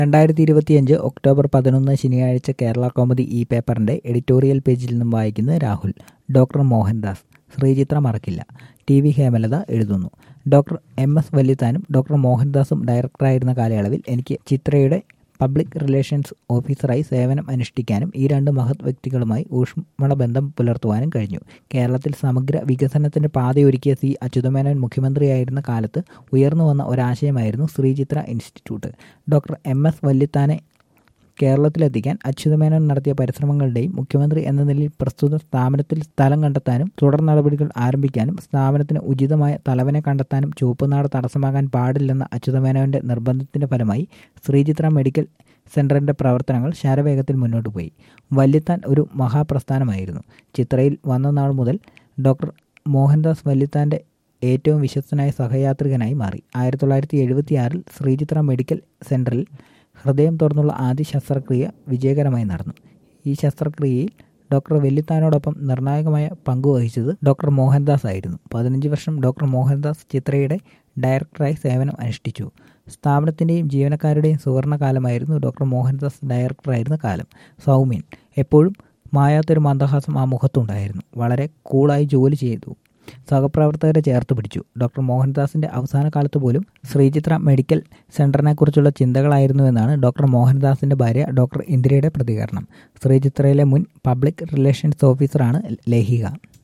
രണ്ടായിരത്തി ഇരുപത്തിയഞ്ച് ഒക്ടോബർ പതിനൊന്ന് ശനിയാഴ്ച കേരള കോമഡി ഇ പേപ്പറിന്റെ എഡിറ്റോറിയൽ പേജിൽ നിന്നും വായിക്കുന്നത് രാഹുൽ ഡോക്ടർ മോഹൻദാസ് ശ്രീചിത്ര മറക്കില്ല ടി വി ഹേമലത എഴുതുന്നു ഡോക്ടർ എം എസ് വല്യത്താനും ഡോക്ടർ മോഹൻദാസും ഡയറക്ടറായിരുന്ന കാലയളവിൽ എനിക്ക് ചിത്രയുടെ പബ്ലിക് റിലേഷൻസ് ഓഫീസറായി സേവനം അനുഷ്ഠിക്കാനും ഈ രണ്ട് മഹത് വ്യക്തികളുമായി ഊഷ്മള ബന്ധം പുലർത്തുവാനും കഴിഞ്ഞു കേരളത്തിൽ സമഗ്ര വികസനത്തിന് പാതയൊരുക്കിയ സി അച്യുതമേനോൻ മുഖ്യമന്ത്രിയായിരുന്ന കാലത്ത് ഉയർന്നു വന്ന ഒരാശയമായിരുന്നു Sreechitra institute doctor M S വല്യത്താനെ കേരളത്തിലെത്തിക്കാൻ അച്യുതമേനോൻ നടത്തിയ പരിശ്രമങ്ങളുടെയും മുഖ്യമന്ത്രി എന്ന നിലയിൽ പ്രസ്തുത സ്ഥാപനത്തിൽ സ്ഥലം കണ്ടെത്താനും തുടർ നടപടികൾ ആരംഭിക്കാനും സ്ഥാപനത്തിന് ഉചിതമായ തലവനെ കണ്ടെത്താനും ചുവപ്പുനാട് തടസ്സമാകാൻ പാടില്ലെന്ന അച്യുതമേനോന്റെ നിർബന്ധത്തിന്റെ ഫലമായി ശ്രീചിത്ര മെഡിക്കൽ സെന്ററിന്റെ പ്രവർത്തനങ്ങൾ ശരവേഗത്തിൽ മുന്നോട്ട് പോയി വല്യത്താൻ ഒരു മഹാപ്രസ്ഥാനമായിരുന്നു ചിത്രയിൽ വന്ന നാൾ മുതൽ ഡോക്ടർ മോഹൻദാസ് വല്യത്താന്റെ ഏറ്റവും വിശ്വസ്തനായ സഹയാത്രികനായി മാറി ആയിരത്തി തൊള്ളായിരത്തി എഴുപത്തിയാറിൽ ശ്രീചിത്ര മെഡിക്കൽ സെന്ററിൽ ഹൃദയം തുറന്നുള്ള ആദ്യ ശസ്ത്രക്രിയ വിജയകരമായി നടന്നു ഈ ശസ്ത്രക്രിയയിൽ ഡോക്ടർ വെല്ലിത്താനോടൊപ്പം നിർണായകമായ പങ്കുവഹിച്ചത് ഡോക്ടർ മോഹൻദാസ് ആയിരുന്നു പതിനഞ്ച് വർഷം ഡോക്ടർ മോഹൻദാസ് ചിത്രയുടെ ഡയറക്ടറായി സേവനം അനുഷ്ഠിച്ചു സ്ഥാപനത്തിൻ്റെയും ജീവനക്കാരുടെയും സുവർണകാലമായിരുന്നു ഡോക്ടർ മോഹൻദാസ് ഡയറക്ടറായിരുന്ന കാലം സൗമ്യൻ എപ്പോഴും മായാത്തൊരു മന്ദഹാസം ആ മുഖത്തുണ്ടായിരുന്നു വളരെ കൂളായി ജോലി ചെയ്തു സഹപ്രവർത്തകരെ ചേർത്ത് പിടിച്ചു ഡോക്ടർ മോഹൻദാസിന്റെ അവസാന കാലത്ത് പോലും ശ്രീചിത്ര മെഡിക്കൽ സെന്ററിനെക്കുറിച്ചുള്ള ചിന്തകളായിരുന്നുവെന്നാണ് ഡോക്ടർ മോഹൻദാസിന്റെ ഭാര്യ ഡോക്ടർ ഇന്ദിരയുടെ പ്രതികരണം ശ്രീചിത്രയിലെ മുൻ പബ്ലിക് റിലേഷൻസ് ഓഫീസറാണ് ലേഹിക